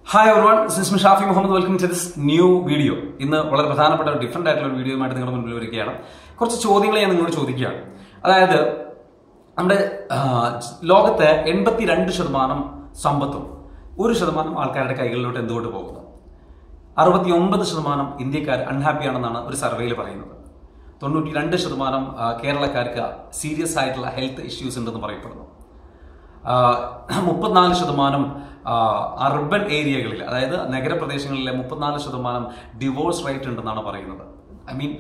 hi everyone Sismi Shafi Muhammad welcome to this new video ഇന്ന് വളരെ പ്രധാനപ്പെട്ട ഒരു ഡിഫറെന്റ് ആയിട്ടുള്ള ഒരു വീഡിയോയുമായിട്ട് നിങ്ങളുടെ മുന്നിൽ വരികയാണ് കുറച്ച് ചോദ്യങ്ങൾ ഞാൻ നിങ്ങളോട് ചോദിക്കുകയാണ് അതായത് നമ്മുടെ ആ, ലോകത്തെ എൺപത്തിരണ്ട് ശതമാനം സമ്പത്തും ഒരു ശതമാനം ആൾക്കാരുടെ കൈകളിലോട്ട് എന്തുകൊണ്ട് പോകുന്നു അറുപത്തി ഒമ്പത് ശതമാനം ഇന്ത്യക്കാർ അൺഹാപ്പി ആണെന്നാണ് ഒരു സർവേയിൽ പറയുന്നത് തൊണ്ണൂറ്റി രണ്ട് ശതമാനം ആ, കേരളക്കാർക്ക് സീരിയസ് ആയിട്ടുള്ള ഹെൽത്ത് ഇഷ്യൂസ് ഉണ്ടെന്ന് പറയപ്പെടുന്നു മുപ്പത്തിനാല് ശതമാനം അർബൻ ഏരിയകളിൽ അതായത് നഗരപ്രദേശങ്ങളിലെ മുപ്പത്തിനാല് ശതമാനം ഡിവോഴ്സ് റേറ്റ് ഉണ്ടെന്നാണ് പറയുന്നത് ഐ മീൻ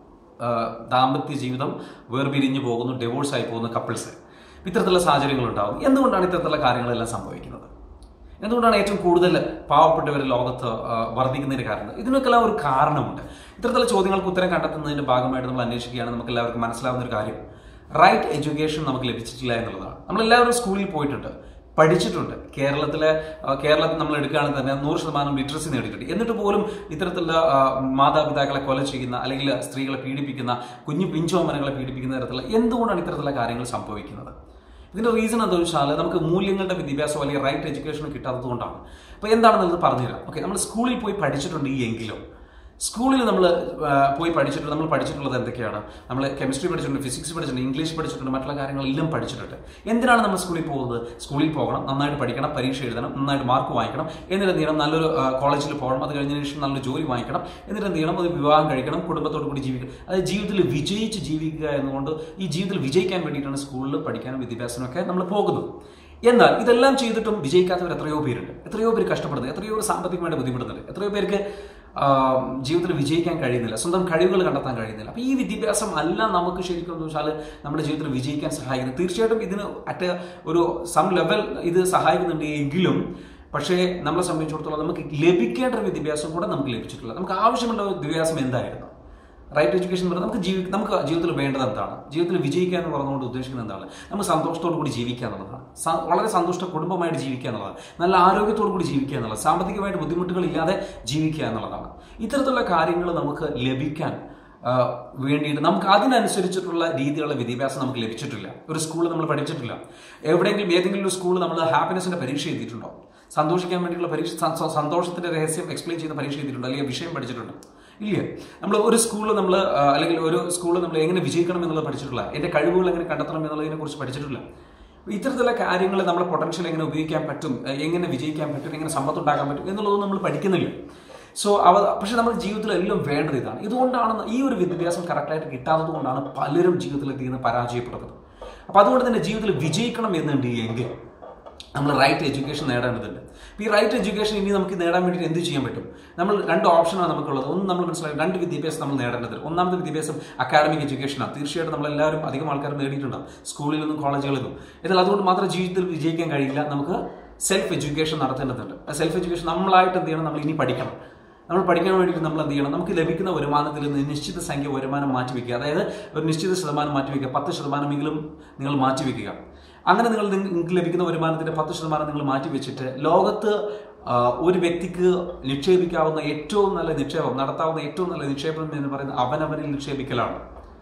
ദാമ്പത്യ ജീവിതം വേർപിരിഞ്ഞു പോകുന്നു ഡിവോഴ്സ് ആയി പോകുന്ന കപ്പിൾസ് ഇത്തരത്തിലുള്ള സാഹചര്യങ്ങൾ ഉണ്ടാകും എന്തുകൊണ്ടാണ് ഇത്തരത്തിലുള്ള കാര്യങ്ങളെല്ലാം സംഭവിക്കുന്നത് എന്തുകൊണ്ടാണ് ഏറ്റവും കൂടുതൽ പാവപ്പെട്ടവർ ലോകത്ത് ആ, വർദ്ധിക്കുന്നതിന് കാരണം ഇതിനൊക്കെല്ലാം ഒരു കാരണമുണ്ട് ഇത്തരത്തിലുള്ള ചോദ്യങ്ങൾക്ക് ഉത്തരം കണ്ടെത്തുന്നതിന്റെ ഭാഗമായിട്ട് നമ്മൾ അന്വേഷിക്കുകയാണ് നമുക്ക് എല്ലാവർക്കും മനസ്സിലാവുന്ന ഒരു കാര്യം റൈറ്റ് എഡ്യൂക്കേഷൻ നമുക്ക് ലഭിച്ചിട്ടില്ല എന്നുള്ളതാണ് നമ്മളെല്ലാവരും സ്കൂളിൽ പോയിട്ടുണ്ട് പഠിച്ചിട്ടുണ്ട് കേരളത്തിലെ ആ, കേരളത്തിൽ നമ്മൾ എടുക്കുകയാണെങ്കിൽ തന്നെ നൂറ് ശതമാനം ലിറ്ററസി നേടിയിട്ടുണ്ട് എന്നിട്ട് പോലും ഇത്തരത്തിലുള്ള ആ, മാതാപിതാക്കളെ കൊല ചെയ്യുന്ന അല്ലെങ്കിൽ സ്ത്രീകളെ പീഡിപ്പിക്കുന്ന കുഞ്ഞു പിഞ്ചോമനകളെ പീഡിപ്പിക്കുന്ന തരത്തിലുള്ള എന്തുകൊണ്ടാണ് ഇത്തരത്തിലുള്ള കാര്യങ്ങൾ സംഭവിക്കുന്നത് ഇതിന്റെ റീസൺ എന്താ വെച്ചാൽ നമുക്ക് മൂല്യങ്ങളുടെ വിദ്യാഭ്യാസം അല്ലെങ്കിൽ റൈറ്റ് എഡ്യൂക്കേഷൻ കിട്ടാത്തത് കൊണ്ടാണ് അപ്പോൾ എന്താണെന്നുള്ളത് പറഞ്ഞുതരാം ഓക്കെ നമ്മൾ സ്കൂളിൽ പോയി പഠിച്ചിട്ടുണ്ട് ഈ എങ്കിലും സ്കൂളിൽ നമ്മൾ പോയി പഠിച്ചിട്ടുണ്ട് നമ്മൾ പഠിച്ചിട്ടുള്ളത് എന്തൊക്കെയാണ് നമ്മൾ കെമിസ്ട്രി പഠിച്ചിട്ടുണ്ട് ഫിസിക്സ് പഠിച്ചിട്ടുണ്ട് ഇംഗ്ലീഷ് പഠിച്ചിട്ടുണ്ട് മറ്റുള്ള കാര്യങ്ങളെല്ലാം പഠിച്ചിട്ടുണ്ട് എന്തിനാണ് നമ്മൾ സ്കൂളിൽ പോകുന്നത് സ്കൂളിൽ പോകണം നന്നായിട്ട് പഠിക്കണം പരീക്ഷ എഴുതണം നന്നായിട്ട് മാർക്ക് വാങ്ങിക്കണം എന്നിട്ട് എന്ത് ചെയ്യണം നല്ലൊരു കോളേജിൽ പോകണം അത് കഴിഞ്ഞതിന് ശേഷം നല്ലൊരു ജോലി വാങ്ങിക്കണം എന്നിട്ട് എന്ത് ചെയ്യണം ഒരു വിവാഹം കഴിക്കണം കുടുംബത്തോടു കൂടി ജീവിക്കണം അതായത് ജീവിതത്തിൽ വിജയിച്ച് ജീവിക്കുക എന്നുകൊണ്ട് ഈ ജീവിതത്തിൽ വിജയിക്കാൻ വേണ്ടിയിട്ടാണ് സ്കൂളിൽ പഠിക്കാനും വിദ്യാഭ്യാസത്തിനൊക്കെ നമ്മൾ പോകുന്നത് എന്നാൽ ഇതെല്ലാം ചെയ്തിട്ടും വിജയിക്കാത്തവർ എത്രയോ പേരുണ്ട് എത്രയോ പേര് കഷ്ടപ്പെടുന്നത് എത്രയോ പേര് സാമ്പത്തികമായിട്ട് ബുദ്ധിമുട്ടുന്നുണ്ട് എത്രയോ പേർക്ക് ആ, ജീവിതത്തിൽ വിജയിക്കാൻ കഴിയുന്നില്ല സ്വന്തം കഴിവുകൾ കണ്ടെത്താൻ കഴിയുന്നില്ല അപ്പോൾ ഈ വിദ്യാഭ്യാസം അല്ല നമുക്ക് ശരിക്കും എന്ന് വെച്ചാൽ നമ്മുടെ ജീവിതത്തിൽ വിജയിക്കാൻ സഹായിക്കുന്നത് തീർച്ചയായിട്ടും ഇതിന് അറ്റ് ഒരു സം ലെവൽ ഇത് സഹായിക്കുന്നുണ്ട് എങ്കിലും പക്ഷേ നമ്മളെ സംബന്ധിച്ചിടത്തോളം നമുക്ക് ലഭിക്കേണ്ട ഒരു വിദ്യാഭ്യാസം കൂടെ നമുക്ക് ലഭിച്ചിട്ടില്ല നമുക്ക് ആവശ്യമുള്ള ഒരു വിദ്യാഭ്യാസം എന്തായിരുന്നു റൈറ്റ് എഡ്യൂക്കേഷൻ എന്ന് പറഞ്ഞാൽ നമുക്ക് ജീവി നമുക്ക് ജീവിതത്തിൽ വേണ്ടത് എന്താണ് ജീവിതത്തിൽ വിജയിക്കുക എന്ന് പറഞ്ഞുകൊണ്ട് ഉദ്ദേശിക്കുന്നത് എന്താണ് നമുക്ക് സന്തോഷത്തോടു കൂടി ജീവിക്കുക എന്നുള്ളതാണ് സ- വളരെ സന്തുഷ്ട കുടുംബമായിട്ട് ജീവിക്കുക എന്നുള്ളതാണ് നല്ല ആരോഗ്യത്തോടു കൂടി ജീവിക്കുക എന്നുള്ളത് സാമ്പത്തികമായിട്ട് ബുദ്ധിമുട്ടുകൾ ഇല്ലാതെ ജീവിക്കുക എന്നുള്ളതാണ് ഇത്തരത്തിലുള്ള കാര്യങ്ങൾ നമുക്ക് ലഭിക്കാൻ ആ, വേണ്ടിയിട്ട് നമുക്ക് അതിനനുസരിച്ചിട്ടുള്ള രീതിയിലുള്ള വിദ്യാഭ്യാസം നമുക്ക് ലഭിച്ചിട്ടില്ല ഒരു സ്കൂളിൽ നമ്മൾ പഠിച്ചിട്ടില്ല എവിടെയെങ്കിലും ഏതെങ്കിലും ഒരു സ്കൂളിൽ നമ്മൾ ഹാപ്പിനെസിന്റെ പരീക്ഷ എഴുതിയിട്ടുണ്ടോ സന്തോഷിക്കാൻ വേണ്ടിയുള്ള പരീക്ഷ സ- സ- സന്തോഷത്തിന്റെ രഹസ്യം എക്സ്പ്ലെയിൻ ചെയ്യുന്ന പരീക്ഷ എഴുതിയിട്ടുണ്ടോ അല്ലെങ്കിൽ വിഷയം പഠിച്ചിട്ടുണ്ടോ ഇല്ല നമ്മൾ ഒരു സ്കൂളിൽ നമ്മൾ അല്ലെങ്കിൽ ഒരു സ്കൂളിൽ നമ്മൾ എങ്ങനെ വിജയിക്കണം എന്നുള്ളത് പഠിച്ചിട്ടില്ല എന്റെ കഴിവുകൾ എങ്ങനെ കണ്ടെത്തണം എന്നുള്ളതിനെ കുറിച്ച് പഠിച്ചിട്ടില്ല ഇത്തരത്തിലുള്ള കാര്യങ്ങൾ നമ്മുടെ പൊട്ടൻഷ്യൽ എങ്ങനെ ഉപയോഗിക്കാൻ പറ്റും എ- എങ്ങനെ വിജയിക്കാൻ പറ്റും എങ്ങനെ സമ്പത്ത് ഉണ്ടാക്കാൻ പറ്റും എന്നുള്ളത് നമ്മൾ പഠിക്കുന്നില്ല സോ അവ പക്ഷെ നമ്മുടെ ജീവിതത്തിൽ എല്ലാം വേണ്ടത് ഇതാണ് ഇതുകൊണ്ടാണ് ഈ ഒരു വിദ്യാഭ്യാസം കറക്റ്റായിട്ട് കിട്ടാത്തത് കൊണ്ടാണ് പലരും ജീവിതത്തിൽ എത്തിക്കുന്ന പരാജയപ്പെടുന്നത് അപ്പൊ അതുകൊണ്ട് തന്നെ ജീവിതത്തിൽ വിജയിക്കണം എന്നുണ്ട് എങ്കിൽ നമ്മൾ റൈറ്റ് എഡ്യൂക്കേഷൻ നേടേണ്ടതുണ്ട് അപ്പോൾ ഈ റൈറ്റ് എഡ്യൂക്കേഷൻ ഇനി നമുക്ക് നേടാൻ വേണ്ടിയിട്ട് എന്ത് ചെയ്യാൻ പറ്റും നമ്മൾ രണ്ട് ഓപ്ഷനാണ് നമുക്കുള്ളത് ഒന്ന് നമ്മൾ മനസ്സിലാക്കി രണ്ട് വിദ്യാഭ്യാസം നമ്മൾ നേടേണ്ടത് ഒന്നാമത്തെ വിദ്യാഭ്യാസം അക്കാഡമിക് എഡ്യൂക്കേഷനാണ് തീർച്ചയായിട്ടും നമ്മളെല്ലാവരും അധികം ആൾക്കാർ നേടിയിട്ടുണ്ടാവും സ്കൂളിൽ നിന്നും കോളേജുകളിൽ നിന്നും എന്നാൽ അതുകൊണ്ട് മാത്രം ജീവിതത്തിൽ വിജയിക്കാൻ കഴിയില്ല നമുക്ക് സെൽഫ് എഡ്യൂക്കേഷൻ നടത്തേണ്ടതുണ്ട് സെൽഫ് എഡ്യൂക്കേഷൻ നമ്മളായിട്ട് എന്ത് ചെയ്യണം നമ്മൾ ഇനി പഠിക്കണം നമ്മൾ പഠിക്കാൻ വേണ്ടിയിട്ട് നമ്മൾ എന്ത് ചെയ്യണം നമുക്ക് ലഭിക്കുന്ന വരുമാനത്തിൽ നിന്ന് നിശ്ചിത സംഖ്യ വരുമാനം മാറ്റിവെക്കുക അതായത് ഒരു നിശ്ചിത ശതമാനം മാറ്റിവെക്കുക പത്ത് ശതമാനമെങ്കിലും നിങ്ങൾ മാറ്റിവെക്കുക അങ്ങനെ നിങ്ങൾ നിങ്ങ- നിങ്ങൾക്ക് ലഭിക്കുന്ന വരുമാനത്തിന്റെ പത്ത് ശതമാനം നിങ്ങൾ മാറ്റിവെച്ചിട്ട് ലോകത്ത് ആ, ഒരു വ്യക്തിക്ക് നിക്ഷേപിക്കാവുന്ന ഏറ്റവും നല്ല നിക്ഷേപം നടത്താവുന്ന ഏറ്റവും നല്ല നിക്ഷേപം എന്ന് പറയുന്നത് അവനവനിൽ നിക്ഷേപിക്കലാണ്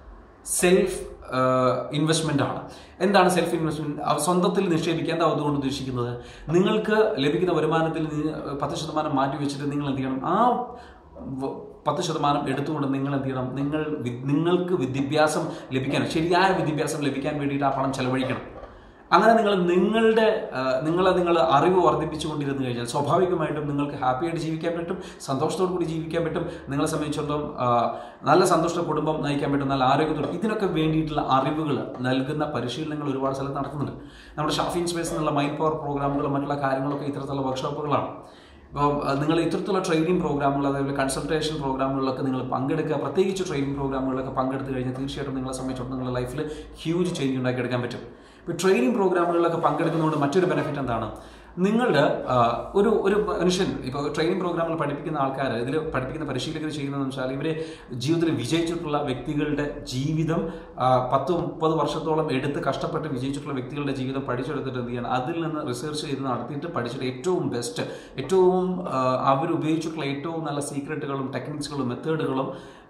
സെൽഫ് ഇൻവെസ്റ്റ്മെന്റ് ആണ് എന്താണ് സെൽഫ് ഇൻവെസ്റ്റ്മെന്റ് സ്വന്തത്തിൽ നിക്ഷേപിക്കുക എന്താ അതുകൊണ്ട് ഉദ്ദേശിക്കുന്നത് നിങ്ങൾക്ക് ലഭിക്കുന്ന വരുമാനത്തിൽ നിന്ന് പത്ത് ശതമാനം മാറ്റി വെച്ചിട്ട് നിങ്ങൾ എന്ത് ചെയ്യണം ആ വ- പത്ത് ശതമാനം എടുത്തുകൊണ്ട് നിങ്ങൾ എന്ത് ചെയ്യണം നിങ്ങൾ വി- നിങ്ങൾക്ക് വിദ്യാഭ്യാസം ലഭിക്കാൻ ശരിയായ വിദ്യാഭ്യാസം ലഭിക്കാൻ വേണ്ടിയിട്ട് ആ പണം ചെലവഴിക്കണം അങ്ങനെ നിങ്ങൾ നിങ്ങളുടെ ആ, നിങ്ങളെ നിങ്ങൾ അറിവ് വർദ്ധിപ്പിച്ചുകൊണ്ടിരുന്നു കഴിഞ്ഞാൽ സ്വാഭാവികമായിട്ടും നിങ്ങൾക്ക് ഹാപ്പി ആയിട്ട് ജീവിക്കാൻ പറ്റും സന്തോഷത്തോടു കൂടി ജീവിക്കാൻ പറ്റും നിങ്ങളെ സംബന്ധിച്ചിടത്തോളം ആ, നല്ല സന്തോഷ കുടുംബം നയിക്കാൻ പറ്റും നല്ല ആരോഗ്യത്തോടെ ഇതിനൊക്കെ വേണ്ടിയിട്ടുള്ള അറിവുകൾ നൽകുന്ന പരിശീലനങ്ങൾ ഒരുപാട് സ്ഥലത്ത് നടക്കുന്നുണ്ട് നമ്മുടെ ഷാഫിൻ സ്പേസ് എന്നുള്ള മൈൻഡ് പവർ പ്രോഗ്രാമുകളും മറ്റുള്ള കാര്യങ്ങളൊക്കെ ഇത്തരത്തിലുള്ള വർക്ക്ഷോപ്പുകളാണ് അപ്പോൾ നിങ്ങൾ ഇത്തരത്തിലുള്ള ട്രെയിനിങ് പ്രോഗ്രാമുകൾ അതേപോലെ കൺസൾട്ടേഷൻ പ്രോഗ്രാമുകളിലൊക്കെ നിങ്ങൾ പങ്കെടുക്കുക പ്രത്യേകിച്ച് ട്രെയിനിങ് പ്രോഗ്രാമുകളിലൊക്കെ പങ്കെടുത്ത് കഴിഞ്ഞാൽ തീർച്ചയായിട്ടും നിങ്ങളെ സംബന്ധിച്ചിടത്തോളം നിങ്ങളുടെ ലൈഫിൽ ഹ്യൂജ് ചേഞ്ച് ഉണ്ടാക്കിയെടുക്കാൻ പറ്റും ഇപ്പോൾ ട്രെയിനിങ് പ്രോഗ്രാമുകളിലൊക്കെ പങ്കെടുക്കുന്നതുകൊണ്ട് മറ്റൊരു ബെനിഫിറ്റ് എന്താണ് നിങ്ങളുടെ ആ, ഒരു ഒരു മനുഷ്യൻ ഇപ്പോൾ ട്രെയിനിങ് പ്രോഗ്രാമിൽ പഠിപ്പിക്കുന്ന ആൾക്കാർ ഇതിൽ പഠിപ്പിക്കുന്ന പരിശീലകർ ചെയ്യുന്നതെന്ന് വെച്ചാൽ ഇവർ ജീവിതത്തിൽ വിജയിച്ചിട്ടുള്ള വ്യക്തികളുടെ ജീവിതം ആ, പത്ത് മുപ്പത് വർഷത്തോളം എടുത്ത് കഷ്ടപ്പെട്ട് വിജയിച്ചിട്ടുള്ള വ്യക്തികളുടെ ജീവിതം പഠിച്ചെടുത്തിട്ട് എന്ത് ചെയ്യണം അതിൽ നിന്ന് റിസർച്ച് ചെയ്ത് നടത്തിയിട്ട് പഠിച്ചിട്ട് ഏറ്റവും ബെസ്റ്റ് ഏറ്റവും അവർ ഉപയോഗിച്ചിട്ടുള്ള ഏറ്റവും നല്ല സീക്രട്ടുകളും ടെക്നിക്സുകളും മെത്തേഡുകളും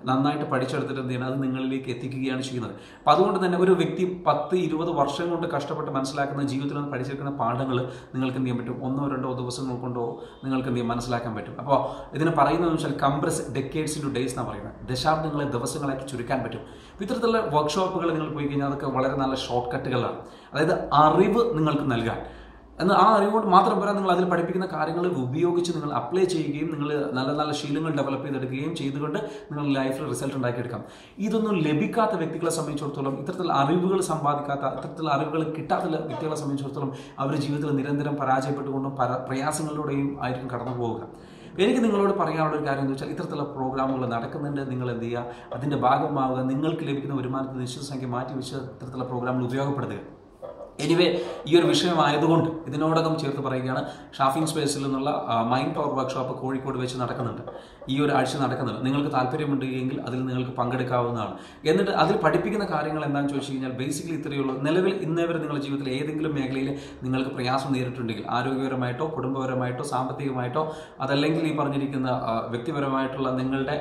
നന്നായിട്ട് പഠിച്ചെടുത്തിട്ട് എന്ത് ചെയ്യണം അത് നിങ്ങളിലേക്ക് എത്തിക്കുകയാണ് ചെയ്യുന്നത് അപ്പം അതുകൊണ്ട് തന്നെ ഒരു വ്യക്തി പത്ത് ഇരുപത് വർഷം കൊണ്ട് കഷ്ടപ്പെട്ട് മനസ്സിലാക്കുന്ന ജീവിതത്തിൽ നിന്ന് പഠിച്ചെടുക്കുന്ന പാഠങ്ങൾ നിങ്ങൾക്ക് എന്ത് ചെയ്യാൻ പറ്റും ഒന്നോ രണ്ടോ ദിവസങ്ങൾ കൊണ്ടോ നിങ്ങൾക്ക് എന്ത് ചെയ്യാൻ മനസ്സിലാക്കാൻ പറ്റും അപ്പോൾ ഇതിന് പറയുന്നത് വെച്ചാൽ കംപ്രസ് ഡെക്കേഡ്സ് ടു ഡേയ്സ് എന്നാണ് പറയുന്നത് ദശാബ്ദങ്ങളെ ദിവസങ്ങളാക്കി ചുരുക്കാൻ പറ്റും അപ്പോൾ ഇത്തരത്തിലുള്ള വർക്ക്ഷോപ്പുകൾ നിങ്ങൾ പോയി കഴിഞ്ഞാൽ അതൊക്കെ വളരെ നല്ല ഷോർട്ട് കട്ടുകളാണ് അതായത് അറിവ് നിങ്ങൾക്ക് നൽകാൻ എന്നാൽ ആ അറിവുകൊണ്ട് മാത്രം പോരാ നിങ്ങൾ അതിൽ പഠിപ്പിക്കുന്ന കാര്യങ്ങൾ ഉപയോഗിച്ച് നിങ്ങൾ അപ്ലൈ ചെയ്യുകയും നിങ്ങൾ നല്ല നല്ല ശീലങ്ങൾ ഡെവലപ്പ് ചെയ്തെടുക്കുകയും ചെയ്തുകൊണ്ട് നിങ്ങൾ ലൈഫിൽ റിസൾട്ട് ഉണ്ടാക്കിയെടുക്കാം ഇതൊന്നും ലഭിക്കാത്ത വ്യക്തികളെ സംബന്ധിച്ചിടത്തോളം ഇത്തരത്തിലുള്ള അറിവുകൾ സമ്പാദിക്കാത്ത ഇത്തരത്തിലുള്ള അറിവുകൾ കിട്ടാത്ത വ്യക്തികളെ സംബന്ധിച്ചിടത്തോളം അവർ ജീവിതത്തിൽ നിരന്തരം പരാജയപ്പെട്ടുകൊണ്ടും പര പ്രയാസങ്ങളിലൂടെയും ആയിരിക്കും കടന്നു പോവുക എനിക്ക് നിങ്ങളോട് പറയാനുള്ള ഒരു കാര്യം എന്ന് വെച്ചാൽ ഇത്തരത്തിലുള്ള പ്രോഗ്രാമുകൾ നടക്കുന്നുണ്ട് നിങ്ങൾ എന്ത് ചെയ്യുക അതിൻ്റെ ഭാഗമാവുക നിങ്ങൾക്ക് ലഭിക്കുന്ന വരുമാനത്തിൽ നിശ്ചിത സംഖ്യ മാറ്റി വെച്ച് ഇത്തരത്തിലുള്ള പ്രോഗ്രാമുകൾ ഉപയോഗപ്പെടുത്തുക എനിവേ ഈ ഒരു വിഷയമായതുകൊണ്ട് ഇതിനോടകം ചേർത്ത് പറയുകയാണ് ഷാഫിംഗ് സ്പേസിൽ നിന്നുള്ള മൈൻഡ് പവർ വർക്ക്ഷോപ്പ് കോഴിക്കോട് വെച്ച് നടക്കുന്നുണ്ട് ഈ ഒരു ആഴ്ച നടക്കുന്നുണ്ട് നിങ്ങൾക്ക് താല്പര്യമുണ്ട് എങ്കിൽ അതിൽ നിങ്ങൾക്ക് പങ്കെടുക്കാവുന്നതാണ് എന്നിട്ട് അതിൽ പഠിപ്പിക്കുന്ന കാര്യങ്ങൾ എന്താണെന്ന് ചോദിച്ചു കഴിഞ്ഞാൽ ബേസിക്കലി ഇത്രയേ ഉള്ളൂ നിലവിൽ ഇന്നേ വരെ നിങ്ങളുടെ ജീവിതത്തിൽ ഏതെങ്കിലും മേഖലയിൽ നിങ്ങൾക്ക് പ്രയാസം നേരിട്ടുണ്ടെങ്കിൽ ആരോഗ്യപരമായിട്ടോ കുടുംബപരമായിട്ടോ സാമ്പത്തികമായിട്ടോ അതല്ലെങ്കിൽ ഈ പറഞ്ഞിരിക്കുന്ന ആ, വ്യക്തിപരമായിട്ടുള്ള നിങ്ങളുടെ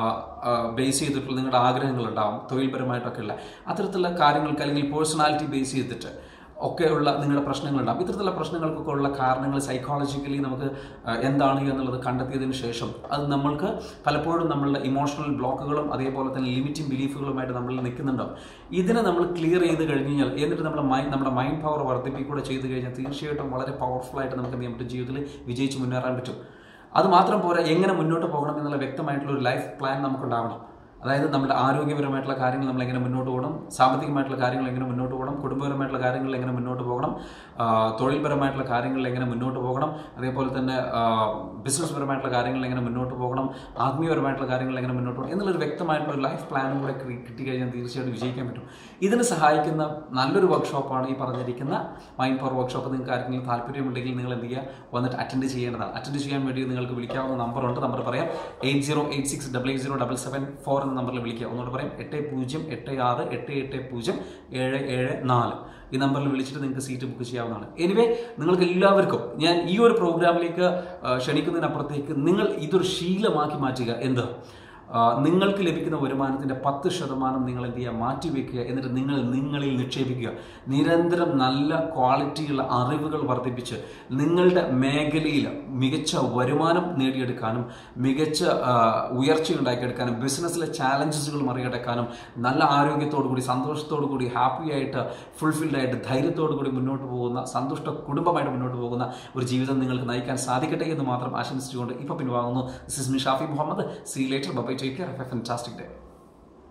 ബേസ് ചെയ്തിട്ടുള്ള നിങ്ങളുടെ ആഗ്രഹങ്ങളുണ്ടാവും തൊഴിൽപരമായിട്ടൊക്കെ ഉള്ള അത്തരത്തിലുള്ള കാര്യങ്ങൾക്ക് അല്ലെങ്കിൽ പേഴ്സണാലിറ്റി ബേസ് ചെയ്തിട്ട് ഒക്കെയുള്ള നിങ്ങളുടെ പ്രശ്നങ്ങളുണ്ടാകും ഇത്തരത്തിലുള്ള പ്രശ്നങ്ങൾക്കൊക്കെ ഉള്ള കാരണങ്ങൾ സൈക്കോളജിക്കലി നമുക്ക് ആ, എന്താണ് എന്നുള്ളത് കണ്ടെത്തിയതിന് ശേഷം അത് നമ്മൾക്ക് പലപ്പോഴും നമ്മളുടെ ഇമോഷണൽ ബ്ലോക്കുകളും അതേപോലെ തന്നെ ലിമിറ്റിംഗ് ബിലീഫുകളുമായിട്ട് നമ്മൾ നിൽക്കുന്നുണ്ടാവും ഇതിനെ നമ്മൾ ക്ലിയർ ചെയ്ത് കഴിഞ്ഞ് കഴിഞ്ഞാൽ എന്നിട്ട് നമ്മുടെ മൈൻഡ് നമ്മുടെ മൈൻഡ് പവർ വർദ്ധിപ്പിക്കുകയൂടെ ചെയ്ത് കഴിഞ്ഞാൽ തീർച്ചയായിട്ടും വളരെ പവർഫുൾ ആയിട്ട് നമുക്ക് എന്ത് ചെയ്യാൻ പറ്റും ജീവിതത്തിൽ വിജയിച്ച് മുന്നേറാൻ പറ്റും അത് മാത്രം പോരാ എങ്ങനെ മുന്നോട്ട് പോകണം എന്നുള്ള വ്യക്തമായിട്ടുള്ള ഒരു ലൈഫ് പ്ലാൻ നമുക്കുണ്ടാവണം അതായത് നമ്മുടെ ആരോഗ്യപരമായിട്ടുള്ള കാര്യങ്ങൾ നമ്മൾ എങ്ങനെ മുന്നോട്ട് പോകണം സാമ്പത്തികമായിട്ടുള്ള കാര്യങ്ങൾ എങ്ങനെ മുന്നോട്ട് പോകണം കുടുംബപരമായിട്ടുള്ള കാര്യങ്ങളിൽ എങ്ങനെ മുന്നോട്ട് പോകണം ആ, തൊഴിൽപരമായിട്ടുള്ള കാര്യങ്ങളിൽ എങ്ങനെ മുന്നോട്ട് പോകണം അതേപോലെ തന്നെ ബിസിനസ് പരമായിട്ടുള്ള കാര്യങ്ങളിൽ എങ്ങനെ മുന്നോട്ട് പോകണം ആത്മീയപരമായിട്ടുള്ള കാര്യങ്ങളിൽ എങ്ങനെ മുന്നോട്ട് പോകണം എന്നുള്ളൊരു വ്യക്തമായിട്ടുള്ള ഒരു ലൈഫ് പ്ലാനും കൂടെ ക്രി- കിട്ടിക്കഴിഞ്ഞാൽ തീർച്ചയായിട്ടും വിജയിക്കാൻ പറ്റും ഇതിന് സഹായിക്കുന്ന നല്ലൊരു വർക്ക്ഷോപ്പാണ് ഈ പറഞ്ഞിരിക്കുന്ന മൈൻഡ് പവർ വർക്ക്ഷോപ്പ് നിങ്ങൾക്ക് ആർക്കെങ്കിലും താല്പര്യമുണ്ടെങ്കിൽ നിങ്ങൾ എന്ത് ചെയ്യുക വന്നിട്ട് അറ്റൻഡ് ചെയ്യേണ്ടതാണ് അറ്റൻഡ് ചെയ്യാൻ വേണ്ടി നിങ്ങൾക്ക് വിളിക്കാവുന്ന നമ്പറുണ്ട് നമ്പർ പറയാം eight zero eight six double eight zero double seven four എന്ന നമ്പറിൽ വിളിക്കുക ഒന്നുകൂടെ പറയാം എട്ട് പൂജ്യം എട്ട് ആറ് എട്ട് എട്ട് പൂജ്യം ഏഴ് ഏഴ് നാല് ഈ നമ്പറിൽ വിളിച്ചിട്ട് നിങ്ങൾക്ക് സീറ്റ് ബുക്ക് ചെയ്യാവുന്നതാണ് എനിവേ നിങ്ങൾക്ക് എല്ലാവർക്കും ഞാൻ ഈ ഒരു പ്രോഗ്രാമിലേക്ക് ആ, ക്ഷണിക്കുന്നതിനപ്പുറത്തേക്ക് നിങ്ങൾ ഇതൊരു ശീലമാക്കി മാറ്റുക എന്ത് ആ, നിങ്ങൾക്ക് ലഭിക്കുന്ന വരുമാനത്തിന്റെ പത്ത് ശതമാനം നിങ്ങൾ എന്ത് ചെയ്യുക മാറ്റിവെക്കുക എന്നിട്ട് നിങ്ങൾ നിങ്ങളിൽ നിക്ഷേപിക്കുക നിരന്തരം നല്ല ക്വാളിറ്റിയുള്ള അറിവുകൾ വർദ്ധിപ്പിച്ച് നിങ്ങളുടെ മേഖലയിൽ മികച്ച വരുമാനം നേടിയെടുക്കാനും മികച്ച ആ, ഉയർച്ച ഉണ്ടാക്കിയെടുക്കാനും ബിസിനസ്സിലെ ചാലഞ്ചസുകൾ മറികടക്കാനും നല്ല ആരോഗ്യത്തോടു കൂടി സന്തോഷത്തോടു കൂടി ഹാപ്പി ആയിട്ട് ഫുൾഫിൽഡ് ആയിട്ട് ധൈര്യത്തോടു കൂടി മുന്നോട്ട് പോകുന്ന സന്തുഷ്ട കുടുംബമായിട്ട് മുന്നോട്ട് പോകുന്ന ഒരു ജീവിതം നിങ്ങൾക്ക് നയിക്കാൻ സാധിക്കട്ടെ എന്ന് മാത്രം ആശംസിച്ചുകൊണ്ട് ഇപ്പൊ പിൻവാങ്ങുന്നു this is me Shafi Muhammad see later bye take care have a fantastic day